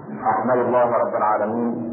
احمد الله رب العالمين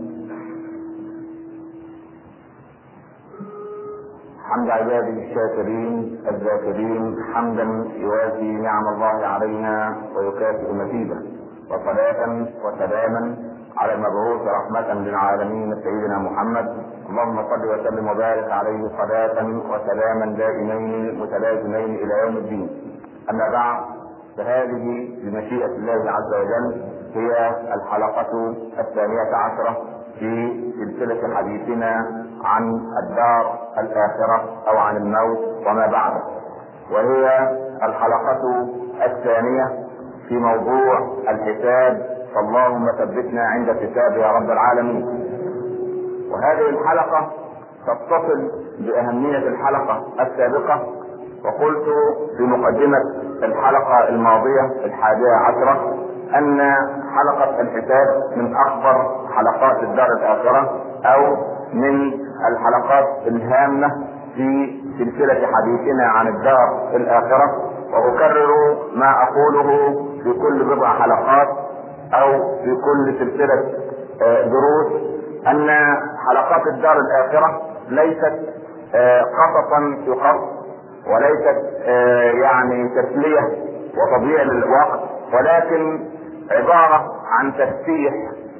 حمد عباده الشاكرين الذاكرين حمدا يوافي نعم الله علينا ويكافئ مزيده وصلاة وسلاما على المبعوث رحمة للعالمين سيدنا محمد اللهم صل وسلم وبارك عليه صلاة وسلاما دائمين متلازمين إلى يوم الدين أما بعد فهذه بمشيئة الله عز وجل هي الحلقة الثانية عشرة في سلسلة حديثنا عن الدار الآخرة أو عن الموت وما بعده وهي الحلقة الثانية في موضوع الحساب فاللهم ثبتنا عند الحساب يا رب العالمين وهذه الحلقة تتصل بأهمية الحلقة السابقة وقلت في مقدمة الحلقة الماضية الحادية عشرة أن حلقة الحساب من أخبر حلقات الدار الآخرة أو من الحلقات الهامة في سلسلة حديثنا عن الدار الآخرة وأكرر ما أقوله في كل بضع حلقات أو في كل سلسلة دروس أن حلقات الدار الآخرة ليست قصصا يقص وليست يعني تسلية وتضييع للوقت ولكن عبارة عن تفتيح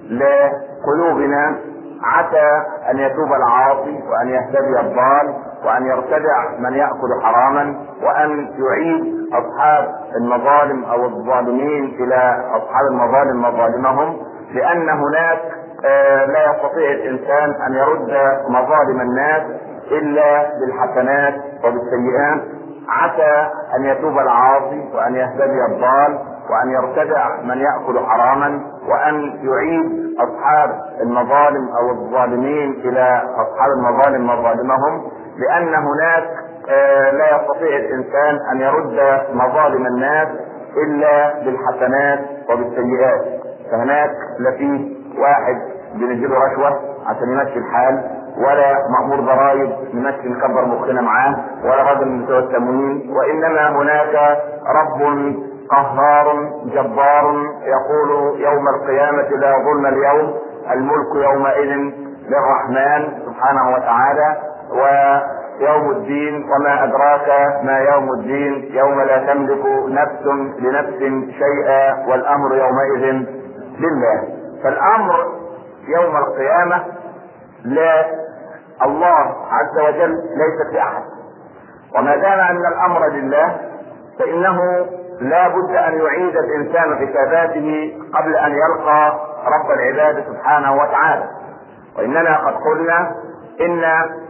لقلوبنا عسى ان يتوب العاصي وان يهتدي الضال وان يرتدع من ياكل حراما وان يعيد اصحاب المظالم او الظالمين الى اصحاب المظالم مظالمهم لان هناك لا يستطيع الانسان ان يرد مظالم الناس الا بالحسنات وبالسيئات عسى ان يتوب العاصي وان يهتدي الضال وان يرتدع من ياكل حراما وان يعيد اصحاب المظالم او الظالمين الى اصحاب المظالم مظالمهم لان هناك لا يستطيع الانسان ان يرد مظالم الناس الا بالحسنات وبالسيئات فهناك لا في واحد بنديله رشوه عشان يمشي الحال ولا مأمور ضرائب نمشي نكبر مخنا معاه ولا راجل من بتوع التموين وانما هناك رب قهار جبار يقول يوم القيامة لا ظلم اليوم الملك يومئذ للرحمن سبحانه وتعالى ويوم الدين وما أدراك ما يوم الدين يوم لا تملك نفس لنفس شيئا والأمر يومئذ لله فالأمر يوم القيامة لا الله عز وجل ليس لأحد وما دام أن الأمر لله فإنه لا بد ان يعيد الانسان حساباته قبل ان يلقى رب العباد سبحانه وتعالى واننا قد قلنا ان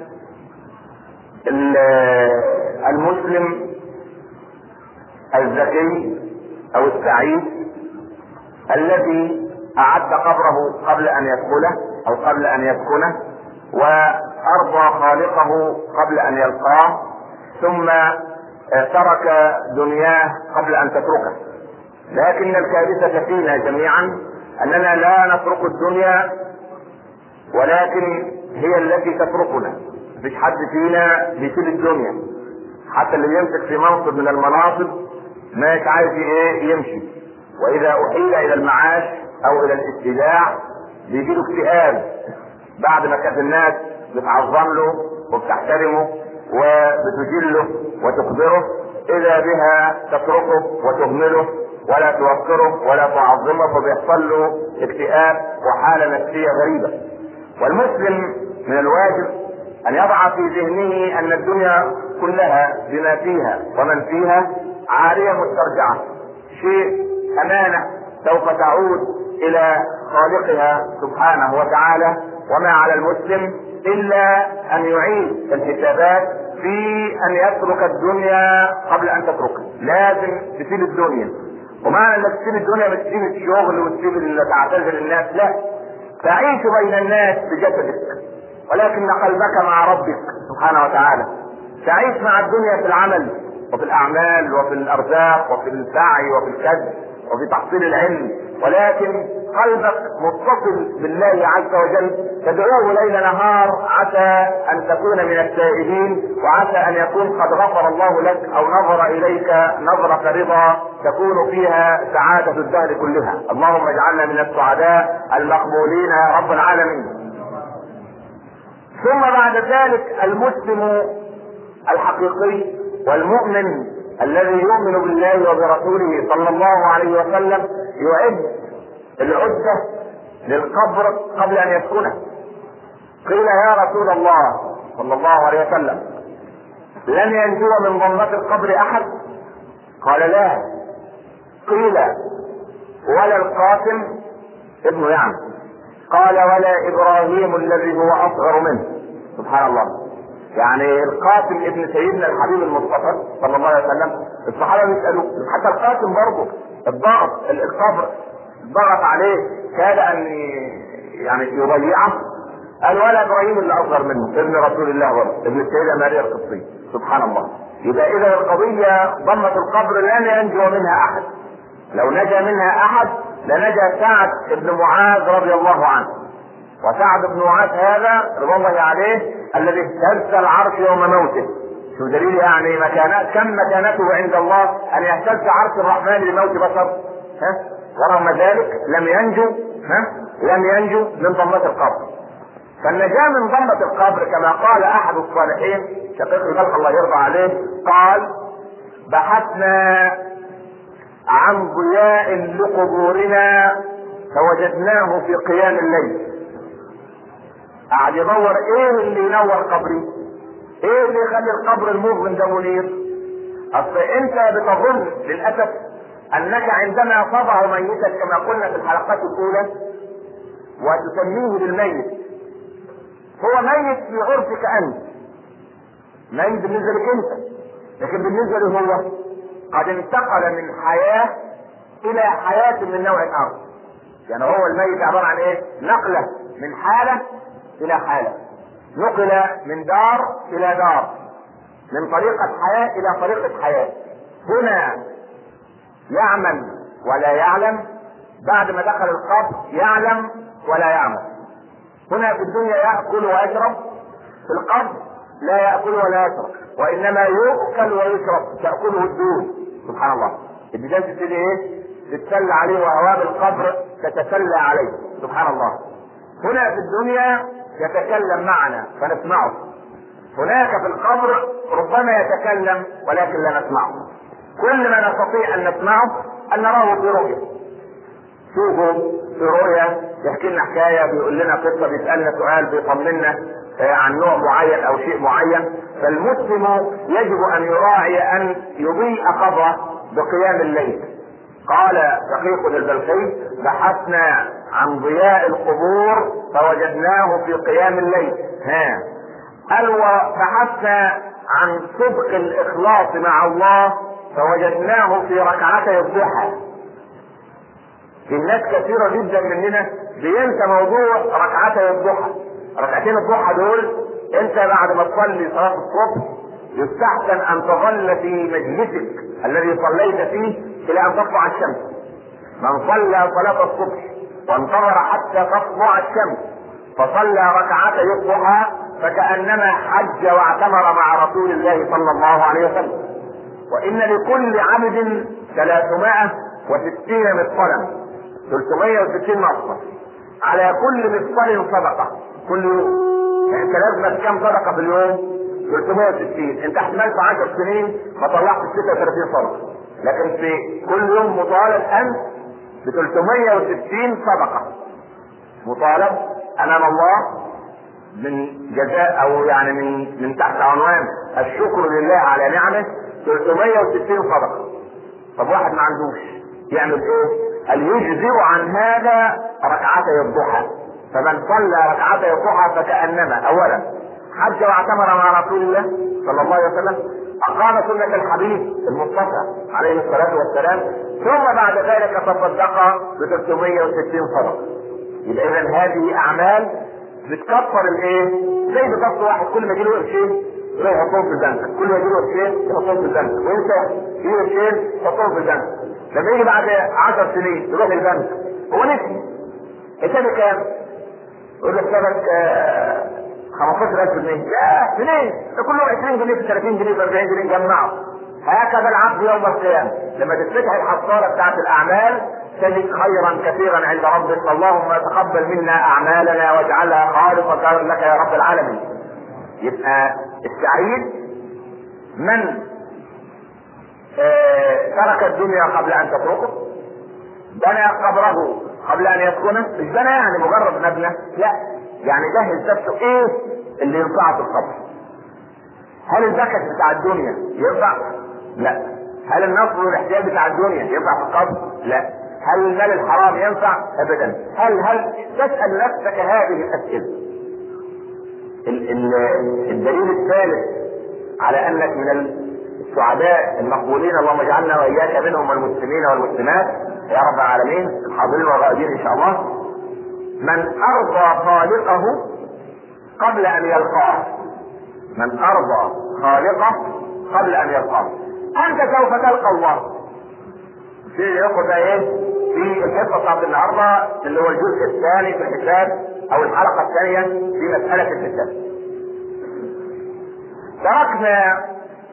المسلم الذكي او السعيد الذي اعد قبره قبل ان يدخله او قبل ان يسكنه وارضى خالقه قبل ان يلقاه ثم ترك دنياه قبل ان تتركه لكن الكارثة فينا جميعا اننا لا نترك الدنيا ولكن هي التي تتركنا مفيش حد فينا بيسيب الدنيا حتى اللي يمسك في منصب من المناصب مش عايز ايه يمشي واذا احيل الى المعاش او الى الاستيلاع بيجي له اكتئاب بعد ما كانت الناس بتعظم له وبتحترمه وبتجله وتقدره اذا بها تتركه وتهمله ولا توقره ولا تعظمه فبيحصل له اكتئاب وحاله نفسيه غريبه والمسلم من الواجب ان يضع في ذهنه ان الدنيا كلها بما فيها ومن فيها عاريه مسترجعه شيء امانه سوف تعود الى خالقها سبحانه وتعالى وما على المسلم الا ان يعيد الحسابات في ان يترك الدنيا قبل ان تتركها لازم تسيب الدنيا ومعنى انك تسيب الدنيا مش تسيب الشغل وتسيب تعتزل الناس لا تعيش بين الناس بجسدك ولكن قلبك مع ربك سبحانه وتعالى تعيش مع الدنيا في العمل وفي الاعمال وفي الارزاق وفي السعي وفي الكسب وفي تحصيل العلم ولكن قلبك متصل بالله عز وجل تدعوه ليل نهار عسى ان تكون من التائبين وعسى ان يكون قد غفر الله لك او نظر اليك نظرة رضا تكون فيها سعادة الدهر كلها اللهم اجعلنا من السعداء المقبولين يا رب العالمين ثم بعد ذلك المسلم الحقيقي والمؤمن الذي يؤمن بالله وبرسوله صلى الله عليه وسلم يعد العدة للقبر قبل ان يسكنه قيل يا رسول الله صلى الله عليه وسلم لن ينجو من ضمة القبر احد قال لا قيل ولا القاسم ابنه يعني قال ولا ابراهيم الذي هو اصغر منه سبحان الله يعني القاسم ابن سيدنا الحبيب المصطفى صلى الله عليه وسلم الصحابه بيسالوه حتى القاسم برضه الضغط القبر ضغط عليه كاد ان يعني يضيعه قال ولا ابراهيم اللي اصغر منه ابن رسول الله برضه ابن السيده ماريا القبطيه سبحان الله يبقى اذا القضيه ضمه القبر لن ينجو منها احد لو نجا منها احد لنجا سعد بن معاذ رضي الله عنه وسعد بن معاذ هذا رضي الله عليه الذي اهتز العرش يوم موته شو دليل يعني مكانات كم مكانته عند الله ان يهتز عرش الرحمن لموت بشر ها ورغم ذلك لم ينجو ها لم ينجو من ضمة القبر فالنجاة من ضمة القبر كما قال احد الصالحين شقيق الخلق الله يرضى عليه قال بحثنا عن ضياء لقبورنا فوجدناه في قيام الليل قعد يدور ايه اللي ينور قبري ايه اللي يخلي القبر المظلم ده منير اصل انت بتظن للاسف انك عندما تضع ميتك كما قلنا في الحلقات الاولى وتسميه بالميت هو ميت في عرفك انت ميت بالنسبه لك انت لكن بالنسبه له هو قد انتقل من حياه الى حياه من نوع اخر يعني هو الميت عباره عن ايه نقله من حاله الى حاله نقل من دار الى دار من طريقه حياه الى طريقه حياه هنا يعمل ولا يعلم بعد ما دخل القبر يعلم ولا يعمل هنا في الدنيا ياكل ويشرب في القبر لا ياكل ولا يشرب وانما يؤكل ويشرب تاكله الدود سبحان الله الدجاج تبتدي ايه تتسلى عليه وهواب القبر تتسلى عليه سبحان الله هنا في الدنيا يتكلم معنا فنسمعه هناك في القبر ربما يتكلم ولكن لا نسمعه كل ما نستطيع ان نسمعه ان نراه في رؤيا شوفوا في رؤيا يحكي لنا حكايه بيقول لنا قصه بيسالنا سؤال بيطمنا عن نوع معين او شيء معين فالمسلم يجب ان يراعي ان يضيء قبره بقيام الليل قال شقيق البلخي بحثنا عن ضياء القبور فوجدناه في قيام الليل ها قال وبحثنا عن صدق الاخلاص مع الله فوجدناه في ركعتي الضحى في ناس كثيرة جدا مننا بينسى موضوع ركعتي الضحى ركعتين الضحى دول انت بعد ما تصلي صلاة الصبح يستحسن ان تظل في مجلسك الذي صليت فيه الى ان تطلع الشمس من صلى صلاة الصبح وانتظر حتى تطلع الشمس فصلى ركعتي الضحى فكأنما حج واعتمر مع رسول الله صلى الله عليه وسلم وإن لكل عبد 360 مفصلا 360 مفصل على كل مفصل صدقة كل يوم يعني انت لازمك كم صدقة في اليوم 360 انت احتمال في 10 سنين ما طلعت 36 صدقة لكن في كل يوم مطالب انت ب 360 صدقة مطالب امام الله من جزاء او يعني من من تحت عنوان الشكر لله على نعمه 360 صدقه طب واحد ما عندوش يعمل ايه؟ قال يجزئ عن هذا ركعتي الضحى فمن صلى ركعتي الضحى فكانما اولا حج واعتمر مع رسول الله صلى الله عليه وسلم اقام سنه الحبيب المصطفى عليه الصلاه والسلام ثم بعد ذلك تصدق ب 360 صدقه يبقى اذا هذه اعمال بتكفر الايه؟ زي بالظبط واحد كل ما يجي له قرشين يروح يحطهم في البنك، كل ما يجي له قرشين يحطهم في البنك، وانت يجي له قرشين يحطهم في البنك. لما يجي بعد 10 سنين يروح البنك هو نسي الشبكة كام؟ يقول لك شبك 15000 جنيه لا جنيه ده كلهم 20 جنيه في 30 جنيه في 40 جنيه جمعوا هكذا العبد يوم القيامة لما تتفتح الحصالة بتاعت الأعمال تجد خيرا كثيرا عند ربك اللهم تقبل منا أعمالنا واجعلها خالصة لك يا رب العالمين يبقى السعيد من آه ترك الدنيا قبل أن تتركه بنى قبره قبل أن يسكنه مش بنى يعني مجرد مبنى لا يعني جهز نفسه ايه اللي ينفعه في القبر هل البكت بتاع الدنيا ينفع؟ لا هل النصر والاحتيال بتاع الدنيا ينفع في القبر؟ لا هل المال الحرام ينفع؟ ابدا هل هل تسال نفسك هذه الاسئله ال- ال- الدليل الثالث على انك من السعداء المقبولين اللهم اجعلنا واياك منهم المسلمين والمسلمات يا رب العالمين الحاضرين والغائبين ان شاء الله من ارضى خالقه قبل ان يلقاه من ارضى خالقه قبل ان يلقاه انت سوف تلقى الله في ياخد ايه في الحصه بتاعت النهارده اللي هو الجزء الثاني في الحساب او الحلقه الثانيه في مساله الحساب تركنا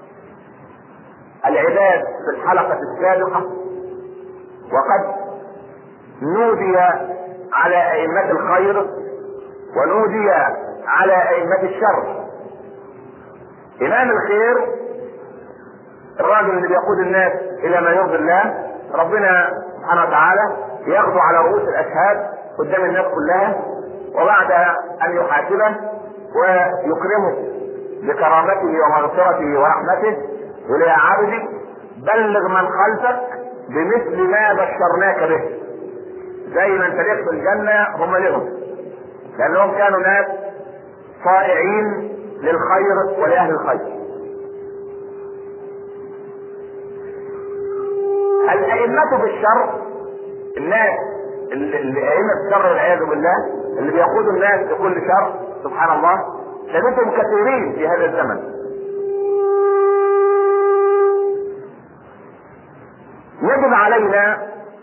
العباد في الحلقه السابقه وقد نودي على ائمه الخير ونودي على ائمه الشر امام الخير الراجل اللي بيقود الناس الى ما يرضي الله ربنا سبحانه وتعالى ياخذه على رؤوس الاشهاد قدام الناس كلها وبعد ان يحاسبه ويكرمه بكرامته ومغفرته ورحمته يقول يا عبدي بلغ من خلفك بمثل ما بشرناك به زي ما انت ليك في الجنه هم لهم لانهم كانوا ناس صائعين للخير ولاهل الخير الأئمة بالشر الناس اللي أئمة الشر والعياذ بالله اللي بيقودوا الناس لكل شر سبحان الله لديهم كثيرين في هذا الزمن يجب علينا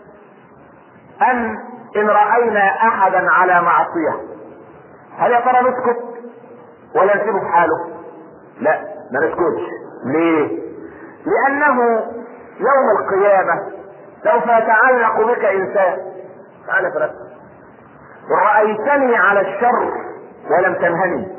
أن إن رأينا أحدا على معصية هل يا ترى نسكت ولا نسيبه في حاله؟ لا ما نسكتش ليه؟ لأنه يوم القيامة سوف يتعلق بك إنسان تعالى فرق رأيتني على الشر ولم تنهني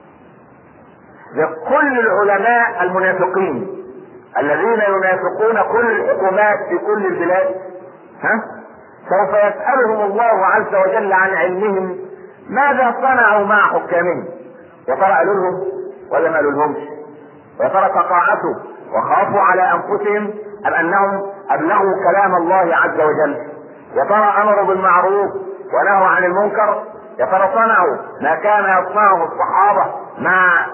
لكل العلماء المنافقين الذين ينافقون كل الحكومات في كل البلاد ها سوف يسألهم الله عز وجل عن علمهم ماذا صنعوا مع حكامهم يا ترى قالوا لهم ولا ما قالوا لهمش يا ترى تقاعسوا وخافوا على انفسهم ام انهم ابلغوا كلام الله عز وجل يا ترى امروا بالمعروف ونهوا عن المنكر يا ترى صنعوا ما كان يصنعه الصحابه مع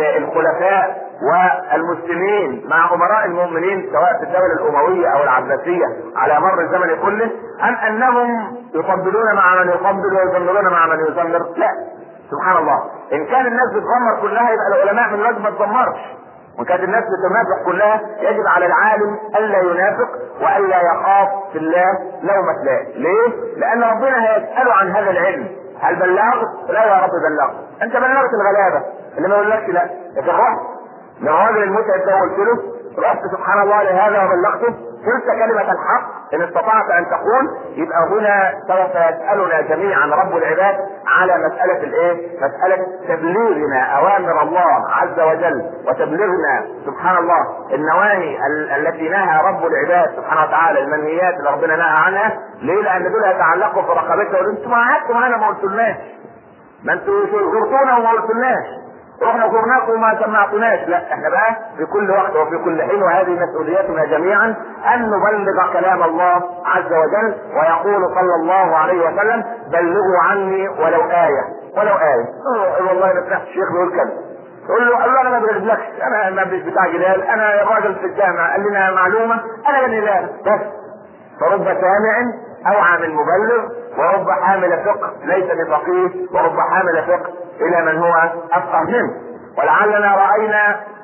الخلفاء والمسلمين مع امراء المؤمنين سواء في الدوله الامويه او العباسيه على مر الزمن كله ام انهم يفضلون مع من يفضل ويزمرون مع من يزمر لا سبحان الله ان كان الناس بتزمر كلها يبقى العلماء من الواجب ما تزمرش وان كانت الناس بتنافق كلها يجب على العالم الا ينافق والا يخاف في الله لومة لائم ليه؟ لان ربنا هيساله عن هذا العلم هل بلغت؟ لا يا رب بلغت انت بلغت الغلابه اللي ما يقولكش لا لكن رحت للراجل المتعب ده وقلت له رحت سبحان الله لهذا وبلغته قلت كلمة الحق إن استطعت أن تقول يبقى هنا سوف يسألنا جميعا رب العباد على مسألة الإيه؟ مسألة تبليغنا أوامر الله عز وجل وتبليغنا سبحان الله النواهي ال- التي نهى رب العباد سبحانه وتعالى المنهيات اللي ربنا نهى عنها ليه؟ لأن دول يتعلقوا في رقبتنا انتوا ما قعدتوا معانا ما قلتولناش ما انتوا زرتونا وما قلتولناش رحنا زرناكم وما سمعتناش لا احنا بقى في كل وقت وفي كل حين وهذه مسؤوليتنا جميعا ان نبلغ كلام الله عز وجل ويقول صلى الله عليه وسلم بلغوا عني ولو آية ولو آية اه والله انا سمعت الشيخ بيقول كذا تقول له قال له انا ما بغلبلكش انا ما مش بتاع جدال انا الراجل في الجامعه قال لنا معلومه انا بني لا بس فرب سامع اوعى من مبلغ ورب حامل فقه ليس بفقيه ورب حامل فقه الى من هو افقه منه ولعلنا راينا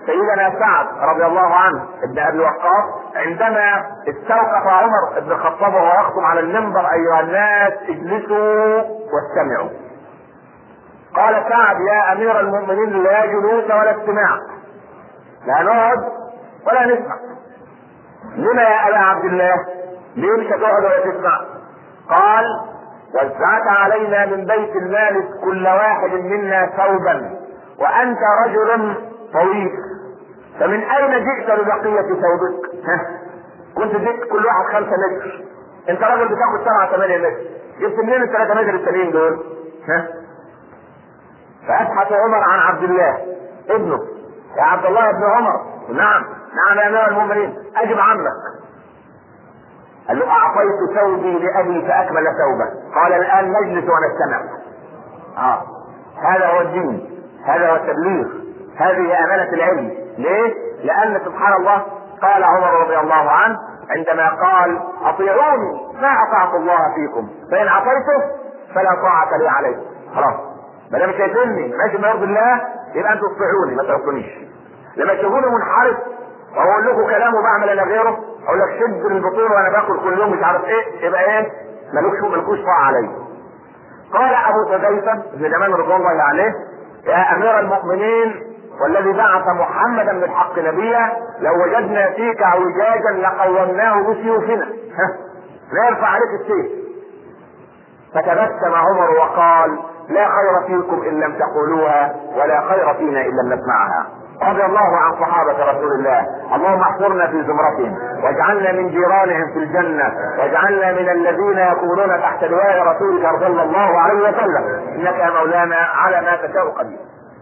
سيدنا سعد رضي الله عنه ابن ابي وقاص عندما استوقف عمر بن الخطاب وهو يخطب على المنبر ايها الناس اجلسوا واستمعوا قال سعد يا امير المؤمنين لا جلوس ولا استماع لا نقعد ولا نسمع لما يا ابا عبد الله ليه مش هتقعد ولا تسمع قال وزعت علينا من بيت المال كل واحد منا ثوبا وانت رجل طويل فمن اين جئت ببقية ثوبك؟ ها؟ كنت جئت كل واحد خمسة متر انت راجل بتاخد سبعة ثمانية متر جبت منين الثلاثة متر التانيين دول؟ ها؟ فابحث عمر عن عبد الله ابنه يا عبد الله بن عمر نعم نعم يا امير المؤمنين اجب عمك قال له اعطيت ثوبي لابي فاكمل ثوبه قال الان نجلس ونستمع اه هذا هو الدين هذا هو التبليغ هذه امانه العلم ليه لان سبحان الله قال عمر رضي الله عنه عندما قال اطيعوني ما اطعت الله فيكم فان عصيته فلا طاعه لي عليكم خلاص ما دام شايفيني ماشي ما يرضي الله يبقى انتوا تطيعوني ما تعصونيش لما تشوفوني منحرف واقول لكم كلام وبعمل انا غيره اقول لك شد البطون وانا باكل كل يوم مش عارف ايه يبقى ايه ملوش ملكوش طاعه علي قال ابو حذيفه بن جمال رضوان الله عليه يا امير المؤمنين والذي بعث محمدا بالحق نبيا لو وجدنا فيك اعوجاجا لقومناه بسيوفنا ها لا يرفع عليك السيف فتبسم عمر وقال لا خير فيكم ان لم تقولوها ولا خير فينا ان لم نسمعها رضي الله عن صحابة رسول الله اللهم احفرنا في زمرتهم واجعلنا من جيرانهم في الجنة واجعلنا من الذين يكونون تحت لواء رسولك صلى الله عليه وسلم انك يا مولانا على ما تشاء قدير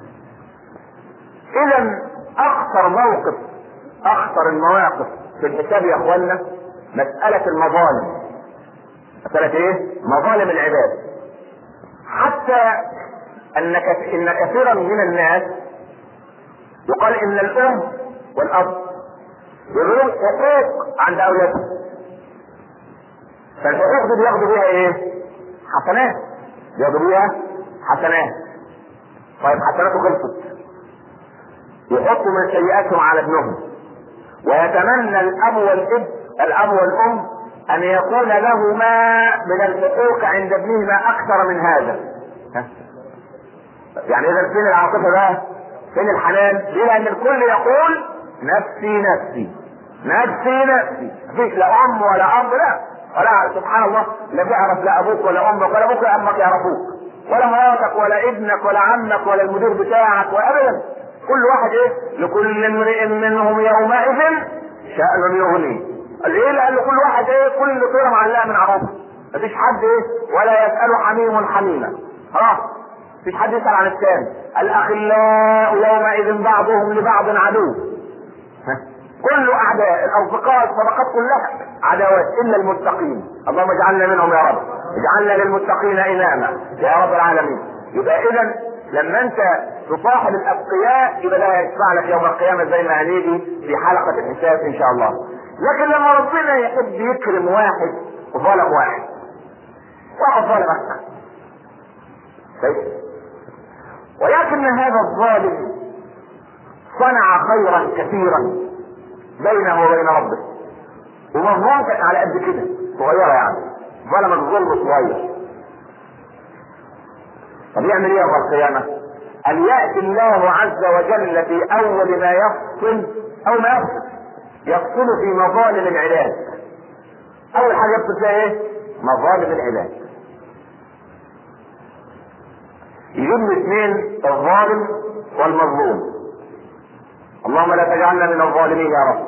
اذا اخطر موقف اخطر المواقف في الحساب يا اخوانا مسألة المظالم مسألة ايه؟ مظالم العباد حتى ان ان كثيرا من الناس يقال ان الام والاب يقولون حقوق عند اولادهم فالحقوق دي بياخدوا بيها ايه؟ حسنات بياخدوا بيها حسنات طيب حسناته خلصت يحطوا من سيئاتهم على ابنهم ويتمنى الاب والاب الاب والام ان يكون لهما من الحقوق عند ابنهما اكثر من هذا يعني اذا فين العاطفه بقى فين الحنان ليه لان الكل يقول نفسي نفسي نفسي نفسي مفيش لا ام ولا اب لا ولا سبحان الله لا تعرف لا ابوك ولا امك ولا ابوك ولا امك يعرفوك ولا مراتك ولا ابنك ولا عمك ولا المدير بتاعك وابدا كل واحد ايه لكل امرئ منهم يومئذ شأن يغني ليه لان كل واحد ايه كل طيره معلقه من عرفه مفيش حد ايه ولا يسأل حميم حميما خلاص مفيش حد يسأل عن الثاني الاخلاء يومئذ بعضهم لبعض عدو كل اعداء الاصدقاء الصداقات كلها عداوات الا المتقين اللهم اجعلنا منهم يا رب اجعلنا للمتقين اماما يا رب العالمين يبقى اذا لما انت تصاحب الاتقياء يبقى ده هيشفع لك يوم القيامه زي ما هنيجي في حلقه الحساب ان شاء الله لكن لما ربنا يحب يكرم واحد ظلم واحد واحد ظلم احسن طيب ولكن هذا الظالم صنع خيرا كثيرا بينه وبين ربه ومظلوم كانت على قد كده صغيره يعني ظلمك ظلم صغير طب يعمل ايه يوم القيامه؟ ان ياتي الله عز وجل في اول ما يفصل او ما يفصل يفصل في مظالم العباد اول حاجه يفصل فيها ايه؟ مظالم العباد يجيب الاثنين الظالم والمظلوم اللهم لا تجعلنا من الظالمين يا رب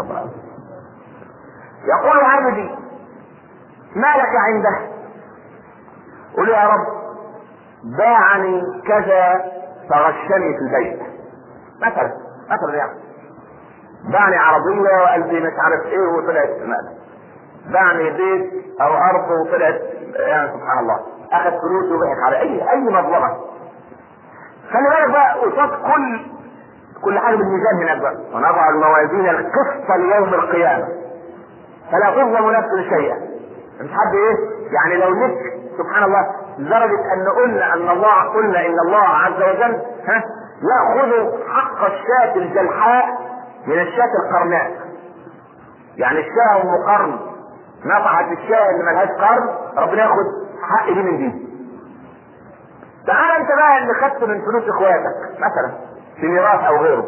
يقول عبدي ما لك عنده قل يا رب باعني كذا فغشني في البيت مثلا مثلا يعني باعني عربية وقال لي مش عارف ايه وطلعت مال باعني بيت او ارض وطلعت يعني سبحان الله اخذ فلوس وضحك على اي اي مظلمة خلي بالك بقى قصاد كل كل حاجة بالميزان هناك بقى ونضع الموازين القسط ليوم القيامة فلا تظلم نفس شيئا مش حد ايه يعني لو لك سبحان الله لدرجة ان قلنا ان الله قلنا ان الله عز وجل ها يأخذ حق الشاة الجلحاء من الشاة القرناء يعني الشاة ام قرن نفعت الشاة اللي ملهاش قرن ربنا ياخد حق دي من دي تعال انت بقى اللي خدت من فلوس اخواتك مثلا في ميراث او غيره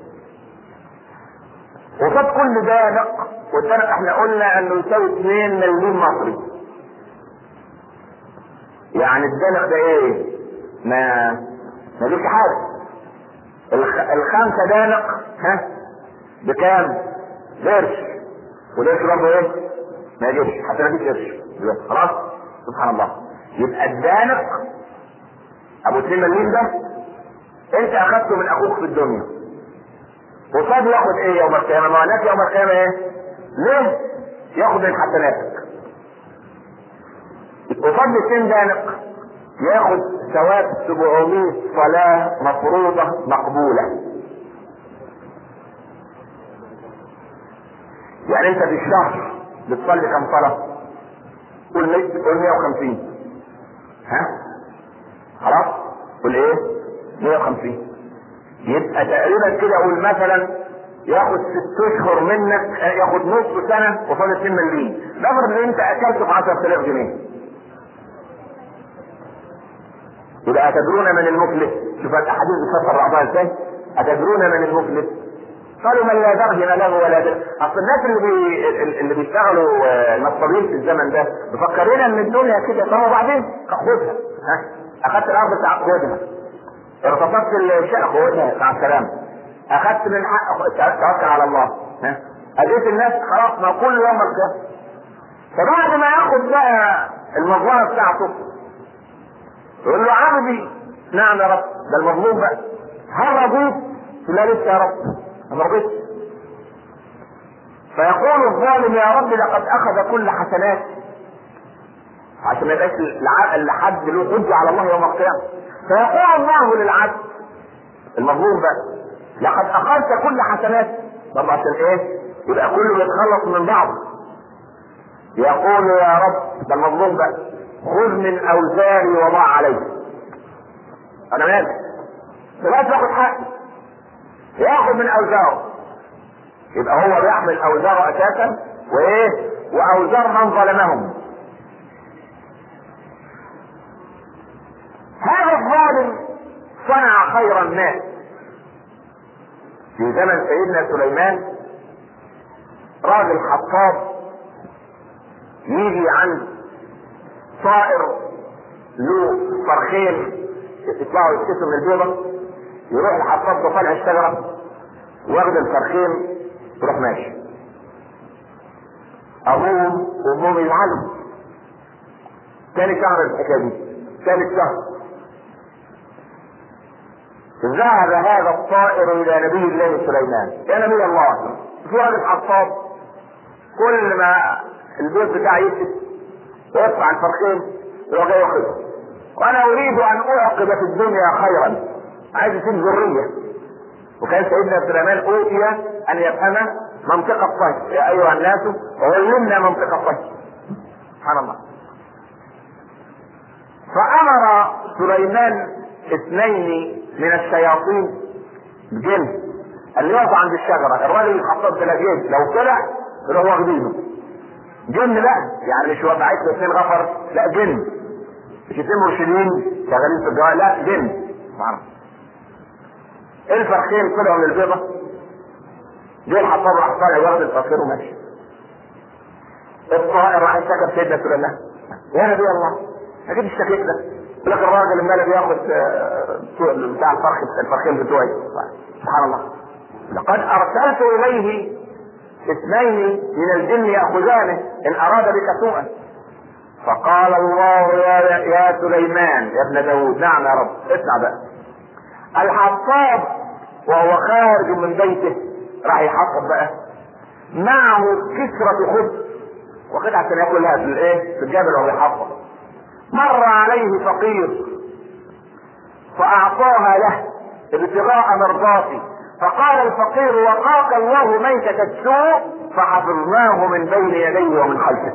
وخد كل دانق والدانق احنا قلنا انه يساوي 2 مليون مصري يعني الدانق ده ايه ما ما ليش حاجه الخ... الخمسه دانق ها بكام قرش والقرش برضه ايه ما يجيش حتى ما فيش قرش خلاص سبحان الله يبقى الدانق ابو 2 مليون ده انت اخذته من اخوك في الدنيا وصاد ياخد ايه يوم القيامه ما هناك يوم القيامه ايه ليه ياخد من حسناتك وصاد 200 دانق ياخد ثواب 700 صلاة مفروضة مقبولة يعني انت في الشهر بتصلي كم صلاة؟ قول 150 ها؟ خلاص؟ قول ايه؟ 150 يبقى تقريبا كده قول مثلا ياخد ست اشهر منك ياخد نص سنة وفاضل 2 مليون نفرض ان انت اكلت ب 10000 جنيه يبقى أتدرون من المفلس شوف الأحاديث بتفسر بعضها ازاي أتدرون من المفلس قالوا من لا درهم له ولا درهم اصل الناس اللي بي... اللي بيشتغلوا نصابين في الزمن ده مفكرين ان الدنيا كده طب وبعدين خدها ها اخدت الارض بتاع خدها ارتبطت الشقه خدها مع السلامه اخدت من حق توكل على الله ها اذيت الناس خلاص ما كل يوم القيامه فبعد ما ياخد بقى المظلمه بتاعته يقول له عبدي نعم يا رب ده المظلوم بقى هل رضيت؟ لا لسه يا رب ما رضيتش فيقول الظالم يا رب لقد اخذ كل حسنات عشان ما يبقاش لحد له حجه على الله يوم القيامه فيقول الله للعبد المظلوم بقى لقد اخذت كل حسنات طب عشان ايه؟ يبقى كله بيتخلص من بعضه يقول يا رب ده المظلوم بقى خذ من اوزاري وضع عليه انا مالي دلوقتي باخد حقي ياخذ من اوزاره يبقى هو بيحمل اوزاره اساسا وايه واوزار من ظلمهم هذا الظالم صنع خير الناس في زمن سيدنا سليمان راجل حطاب يجي عند طائر له فرخين يطلعوا يتكسوا من البيضة يروح الحطاب ده طالع الشجرة واخد الفرخين يروح ماشي ابوهم وامهم يزعلوا تاني شهر الحكايه دي ثالث شهر ذهب هذا الطائر الى نبي الله سليمان يا نبي الله في راجل حطاب كل ما البيض بتاعي يكتب ويدفع الفرخين يروح جاي ياخذها وانا اريد ان اعقب في الدنيا خيرا عايز يسيب ذريه وكان سيدنا سليمان اوتي ان يفهم منطق الطيب يا ايها الناس علمنا منطق الطيب سبحان الله فامر سليمان اثنين من الشياطين جن اللي يقف عند الشجره الراجل الخطاب تلاقيه لو طلع يروح واخدينه جن بقى يعني مش وضعت له اثنين غفر لا جن مش اثنين مرشدين شغالين في الجوال لا جن سبحان الفرخين طلعوا من البيضة جه الحطاب راح طالع واخد الفرخين وماشي الطائر راح اشتكى سيدنا سليمان يا نبي الله اكيد اشتكيت ده يقول لك الراجل المال بياخد بتاع الفرخ الفرخين بتوعي سبحان الله لقد ارسلت اليه اثنين من الجن ياخذانه ان اراد بك سوءا فقال الله يا يا سليمان يا ابن داود نعم يا رب اسمع بقى الحطاب وهو خارج من بيته راح يحطب بقى معه كسرة خبز وقد عشان ياكلها في الايه في الجبل وهو يحطب مر عليه فقير فاعطاها له ابتغاء مرضاتي فقال الفقير وقاك الله ميتة السوء فحفظناه من بين يديه ومن خلفه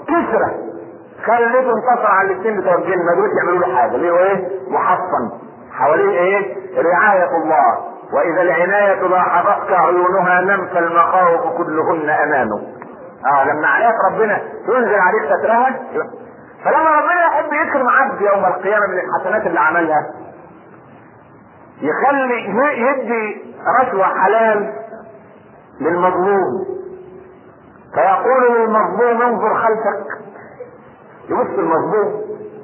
كسرة خليته انتصر على الاثنين بتوع الجن ما قدروش يعملوا له حاجه ليه ايه محصن حواليه ايه رعاية الله واذا العناية لاحظتك عيونها نمت المخاوف كلهن امامك اه لما عناية ربنا تنزل عليك سترها فلما ربنا يحب يكرم عبد يوم القيامة من الحسنات اللي عملها يخلي يدي رشوة حلال للمظلوم فيقول للمظلوم انظر خلفك يبص المظلوم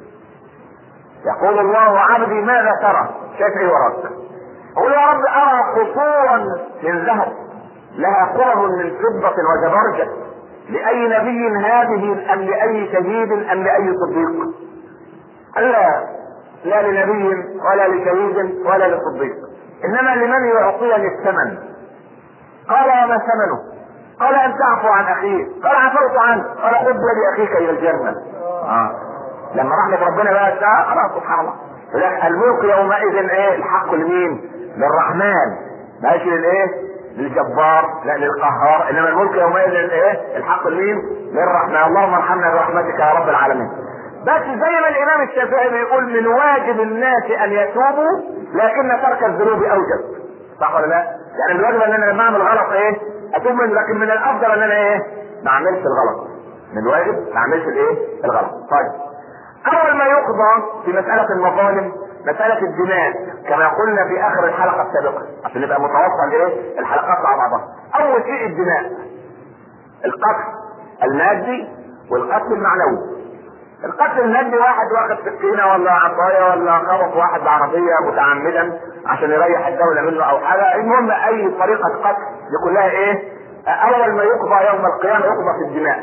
يقول الله عبدي ماذا ترى شايف ايه وراك يقول يا رب ارى قصورا من ذهب لها قرب من فضة وزبرجد لأي نبي هذه أم لأي شهيد أم لأي صديق؟ ألا لا لنبي ولا لشهيد ولا لصديق إنما لمن يعطيني الثمن قال وما ثمنه؟ قال أن تعفو عن أخيك قال عفوت عنه قال خذ بيد أخيك إلى الجنة آه. لما رحمة ربنا بقى خلاص سبحان الله الملك يومئذ ايه الحق لمين؟ للرحمن ماشي للايه؟ للجبار لا للقهار انما الملك يومئذ ايه الحق لمين للرحمن اللهم ارحمنا برحمتك يا رب العالمين بس زي ما الامام الشافعي بيقول من واجب الناس ان يتوبوا لكن ترك الذنوب اوجب صح ولا لا؟ يعني الواجب ان انا لما اعمل غلط ايه؟ اتوب منه لكن من الافضل ان انا ايه؟ ما اعملش الغلط. من الواجب ما اعملش الايه؟ الغلط. طيب. اول ما يقضى في مساله المظالم مسألة الدماء كما قلنا في آخر الحلقة السابقة عشان نبقى متوصل إيه الحلقات مع بعضها. أول شيء الدماء. القتل المادي والقتل المعنوي. القتل المادي واحد واخد سكينة ولا عصاية ولا خبط واحد بعربية متعمدا عشان يريح الدولة منه أو حاجة، المهم أي طريقة قتل يكون لها إيه؟ أول ما يقضى يوم القيامة يقضى في الدماء.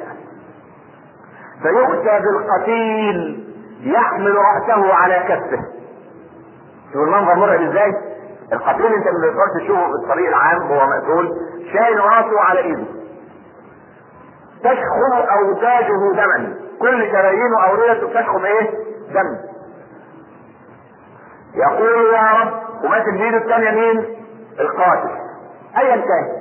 فيؤتى بالقتيل يحمل رأسه على كفه شوف المنظر مرعب ازاي القتيل انت ما تقدرش تشوفه في الطريق العام هو مقتول شايل راسه على ايده تشخم اوداجه دما كل شرايينه اوريته تشخم ايه دم يقول يا رب وماسك بايده الثانيه مين القاتل ايا كان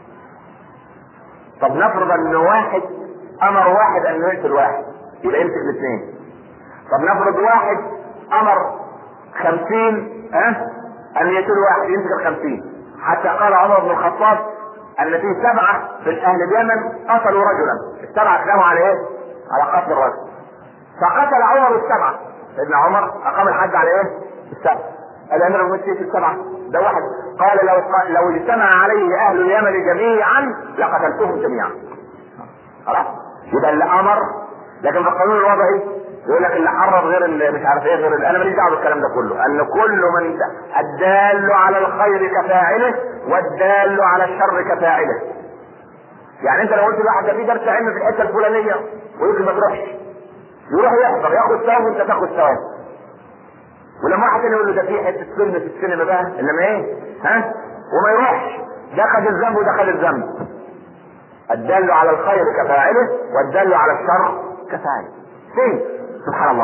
طب نفرض ان واحد امر واحد ان يقتل واحد يبقى يمسك الاثنين طب نفرض واحد امر خمسين ها ان يقتل واحد يمسك الخمسين حتى قال عمر بن الخطاب ان في سبعه من اهل اليمن قتلوا رجلا السبعه كانوا على ايه؟ على قتل الرجل فقتل عمر السبعه سيدنا عمر اقام الحد على ايه؟ السبعه الامر المسلم في السبعه ده واحد قال لو لو اجتمع عليه اهل اليمن جميعا لقتلتهم جميعا خلاص يبقى اللي امر لكن في القانون الوضعي يقول لك اللي حرم غير اللي مش عارف ايه غير اللي انا ماليش دعوه بالكلام ده كله ان كل من الدال على الخير كفاعله والدال على الشر كفاعله يعني انت لو قلت لواحد ده في درس علم في الحته الفلانيه ويقول ما تروحش يروح يحضر ياخد ثواب وانت تاخد ثواب ولما واحد تاني يقول له ده في حته فيلم في السينما بقى انما ايه ها وما يروحش ده خد الذنب وده خد الذنب الدال على الخير كفاعله والدال على الشر كفاعله فين سبحان الله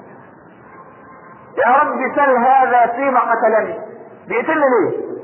يا رب سل هذا فيما قتلني بيقتلني ليه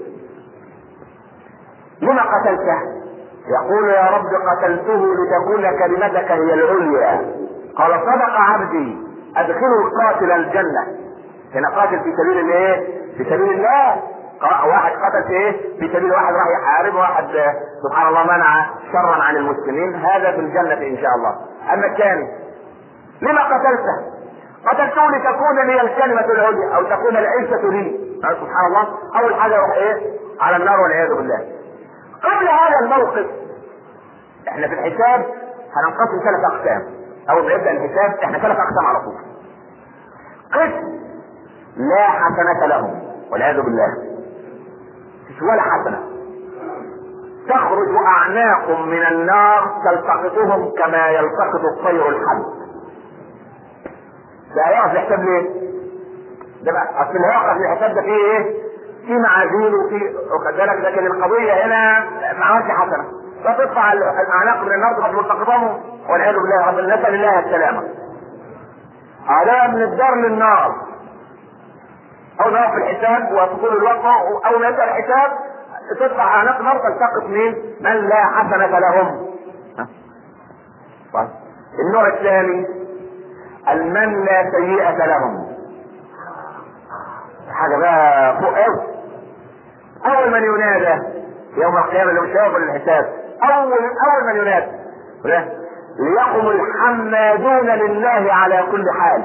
لما قتلته يقول يا رب قتلته لتكون كلمتك هي العليا قال صدق عبدي ادخلوا القاتل الجنة هنا قاتل في سبيل الايه في سبيل الله واحد قتل في ايه في سبيل واحد راح يحارب واحد سبحان الله منع شرا عن المسلمين هذا في الجنة ان شاء الله اما الثاني لما قتلته قتلته لتكون لي الكلمة العليا او تكون العزة لي سبحان الله اول حاجة يروح ايه على النار والعياذ بالله قبل هذا الموقف احنا في الحساب هننقسم ثلاث اقسام اول ما يبدا الحساب احنا ثلاث اقسام على طول قسم لا حسنة لهم والعياذ بالله مش ولا حسنة تخرج اعناق من النار تلتقطهم كما يلتقط الطير الحب ده هيقف الحساب ليه؟ ده بقى اصل اللي هيقف الحساب ده فيه ايه؟ في معاذير وفي واخد بالك لكن القضيه هنا ما عملش حسنه فتدفع الاعناق من النار قبل تلتقطهم والعياذ بالله رب نسال الله السلامه علاء من الدار للنار اول ما يقف الحساب وتقول الوقفه اول ما يبدا الحساب تدفع اعناق نار تلتقط مين؟ من لا حسنه لهم طيب النوع الثاني المن لا سيئة لهم حاجه بقى فوق قوي اول من ينادى يوم القيامه اللي مش هيقبل الحساب اول اول من ينادى ليقم الحمادون لله على كل حال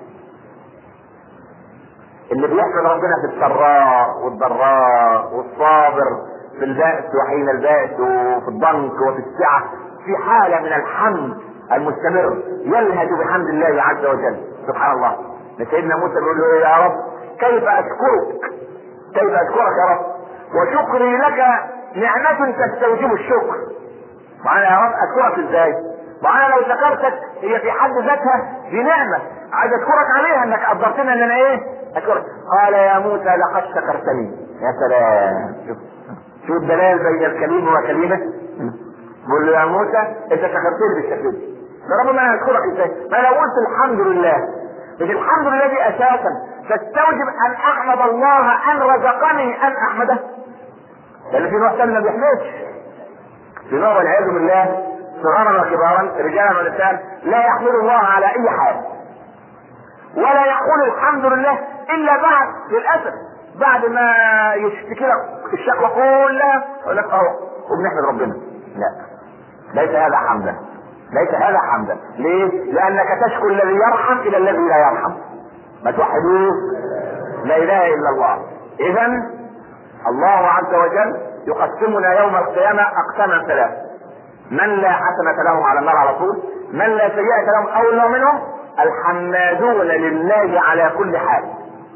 اللي بيحمد ربنا في السراء والضراء والصابر في البأس وحين البأس وفي الضنك وفي السعة في حالة من الحمد المستمر يلهج بحمد الله عز وجل سبحان الله سيدنا موسى بيقول له يا رب كيف اشكرك كيف اشكرك يا رب وشكري لك نعمة تستوجب الشكر معنا يا رب اشكرك ازاي معنا لو شكرتك هي في حد ذاتها دي نعمة عايز اشكرك عليها انك قدرتنا ان انا ايه اشكرك قال يا موسى لقد شكرتني يا سلام شوف شوف الدلال بين الكلمة وكلمة بقول له يا موسى انت شكرتني بالشكل ده ربنا انا اشكرك ازاي ما لو قلت الحمد لله مش الحمد لله دي اساسا تستوجب ان احمد الله ان رزقني ان احمده لان في نوع ثاني ما بيحمدش في نوع والعياذ بالله صغارا وكبارا رجالا ونساء لا يحمد الله على اي حال ولا يقول الحمد لله الا بعد للاسف بعد ما يشتكي لك الشكوى كلها يقول لك اهو وبنحمد ربنا لا ليس هذا حمدا ليس هذا حمدا ليه؟ لانك تشكو الذي يرحم الى الذي لا يرحم ما توحدوه لا اله الا الله اذا الله عز وجل يقسمنا يوم القيامه اقساما ثلاث من لا حسنه لهم على النار على طول من لا سيئه لهم او لو منهم الحمادون لله على كل حال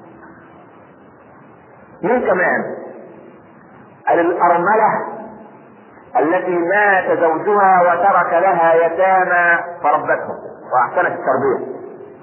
مين كمان قال الارمله التي مات زوجها وترك لها يتامى فربتهم واحسنت التربيه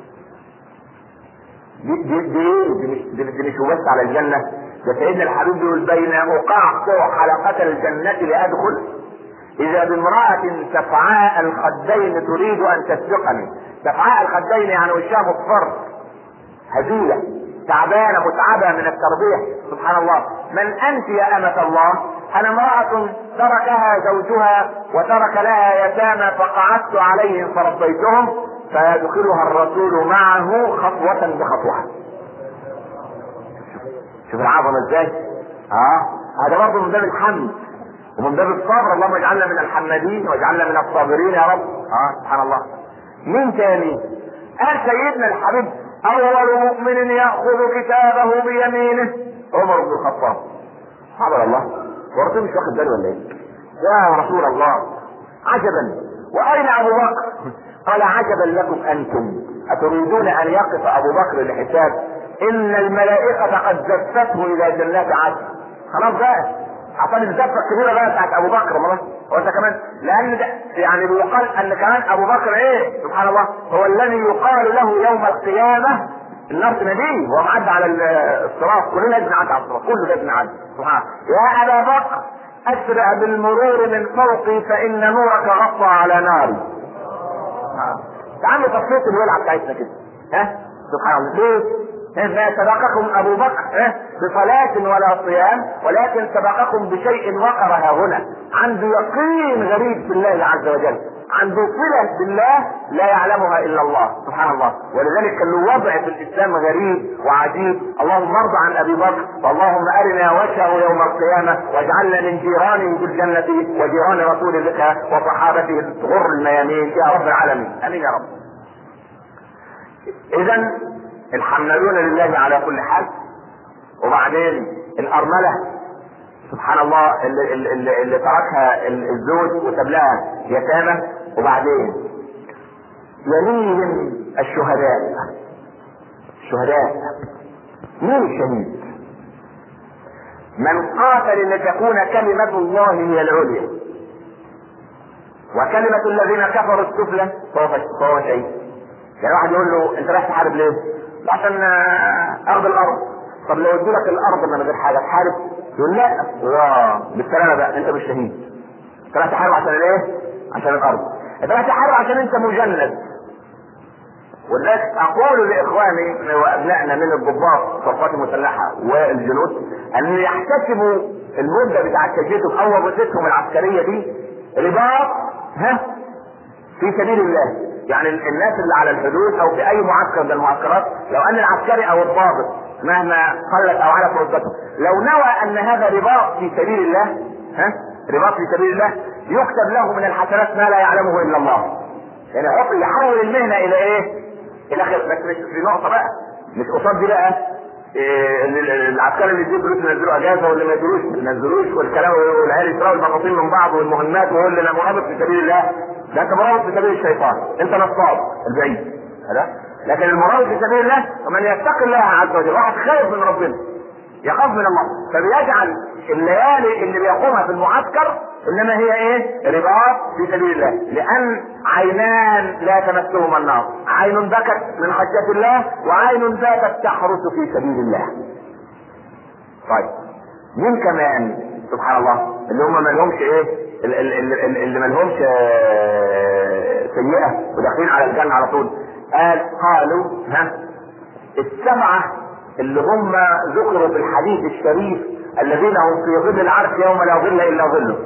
دي دي دي, دي, مش دي, دي مش بس على الجنه ده سيدنا الحبيب يقول بين اقعقع حلقه الجنه لادخل اذا بامراه سفعاء الخدين تريد ان تسبقني سفعاء الخدين يعني وشها مصفر هزيله تعبانه متعبه من التربيه سبحان الله من انت يا امه الله انا امرأة تركها زوجها وترك لها يتامى فقعدت عليهم فربيتهم فيدخلها الرسول معه خطوة بخطوة شوف العظمة ازاي اه هذا برضه من باب الحمد ومن باب الصبر اللهم اجعلنا من الحمادين واجعلنا من الصابرين يا رب اه سبحان الله مين تاني قال سيدنا الحبيب اول مؤمن ياخذ كتابه بيمينه عمر بن الخطاب سبحان الله ورسول مش واخد باله ولا ايه؟ يا رسول الله عجبا واين ابو بكر؟ قال عجبا لكم انتم اتريدون ان يقف ابو بكر لحساب ان الملائكه قد زفته الى جنات عدن خلاص بقى حصل الزفه الكبيره بقى بتاعت ابو بكر مرة هو انت كمان لان ده يعني بيقال ان كمان ابو بكر ايه سبحان الله هو الذي يقال له يوم القيامه النار تناديه وهو معدي على الصراط كلنا لازم نعدي على الصراط كله لازم نعدي سبحان يا ابا بكر اسرع بالمرور من فوقي فان نورك غطى على ناري تعالوا تصفية الولعة بتاعتنا كده ها سبحان الله ليه؟ ما سبقكم ابو بكر بصلاة ولا صيام ولكن سبقكم بشيء وقر ها هنا عنده يقين غريب في الله عز وجل عنده صلة بالله لا يعلمها الا الله سبحان الله ولذلك كان له وضع في الاسلام غريب وعجيب اللهم ارض عن ابي بكر اللهم ارنا وجهه يوم القيامة واجعلنا من جيرانه في الجنة وجيران رسولك وصحابته الغر الميامين يا رب العالمين امين يا رب اذا الحملون لله على كل حال وبعدين الارمله سبحان الله اللي, اللي, اللي تركها الزوج وساب لها يتامى وبعدين يليهم الشهداء الشهداء مين الشهيد من قاتل لتكون كلمة الله هي العليا وكلمة الذين كفروا السفلى فهو فهو شهيد يعني واحد يقول له انت رايح تحارب ليه؟ عشان ارض الارض طب لو ادوا لك الارض من غير حاجه تحارب يقول لا الله بالسلامه بقى انت مش شهيد انت رايح تحارب عشان ايه؟ عشان الارض انت رايح تحارب عشان انت مجند ولذلك اقول لاخواني وابنائنا من الضباط الصفات المسلحه والجنود ان يحتسبوا المده بتاعت تجهيزهم او وظيفتهم العسكريه دي رباط ها في سبيل الله يعني الناس اللي على الحدود او في اي معسكر من المعسكرات لو ان العسكري او الضابط مهما قلت او علت رتبته لو نوى ان هذا رباط في سبيل الله ها رباط في سبيل الله يكتب له من الحسنات ما لا يعلمه الا الله يعني حط يحول المهنه الى ايه؟ الى خير بس مش في نقطه بقى مش قصاد دي بقى إيه العسكري اللي يديه فلوس ينزلوا اجازه واللي ما يديروش ما ينزلوش والكلام والعيال يسرقوا البطاطين من بعض والمهمات وهو اللي انا مرابط في سبيل الله ده انت مرابط في سبيل الشيطان انت نصاب البعيد هذا لكن المرابط في سبيل الله ومن يتقي الله عز وجل واحد خايف من ربنا يخاف من الله فبيجعل الليالي اللي بيقومها في المعسكر انما هي ايه؟ رباط في سبيل الله لان عينان لا تمسهما النار عين بكت من خشيه الله وعين باتت تحرس في سبيل الله طيب مين كمان سبحان الله اللي هم ما لهمش ايه اللي, اللي ما لهمش سيئه وداخلين على الجنه على طول قال قالوا ها السبعه اللي هم ذكروا في الحديث الشريف الذين هم في ظل العرش يوم لا ظل الا ظله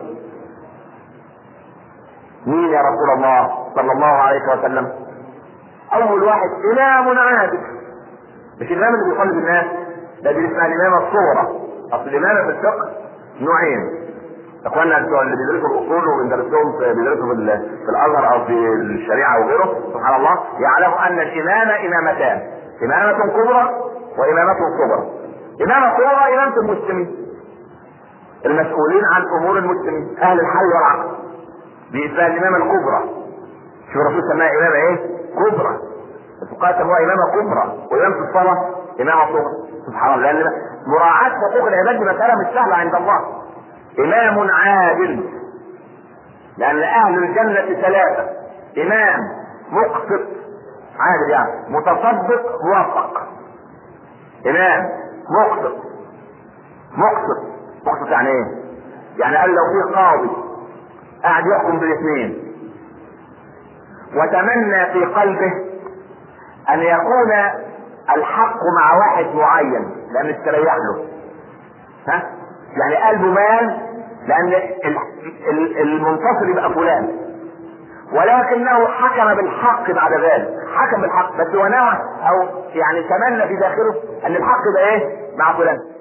مين يا رسول الله صلى الله عليه وسلم اول واحد امام عادل مش الامام اللي بيصلي بالناس ده دي اسمها الامامه الصغرى اصل الامامه في الفقه نوعين اخواننا بتوع اللي بيدرسوا الاصول وبندرس لهم بيدرسوا في, في الازهر او في الشريعه وغيره سبحان الله يعلموا ان الامامه امامتان امامه كبرى وامامه صغرى امامه صغرى امامه المسلمين المسؤولين عن امور المسلمين اهل الحل والعقل دي اسمها الامامه الكبرى شوف الرسول سماها امامه ايه؟ كبرى الفقهاء سموها امامه كبرى وامامه الصلاه امامه صغرى سبحان الله لان مراعاه حقوق العباد دي مساله مش سهله عند الله امام عادل لان اهل الجنه ثلاثه امام مقسط عادل يعني متصدق موفق امام مقسط مقسط مقسط يعني ايه؟ يعني قال لو في قاضي قاعد يحكم بالاثنين وتمنى في قلبه ان يكون الحق مع واحد معين لان استريح له ها يعني قلبه مال لان المنتصر يبقى فلان ولكنه حكم بالحق بعد ذلك حكم بالحق بس هو نوى او يعني تمنى في داخله ان الحق يبقى ايه مع فلان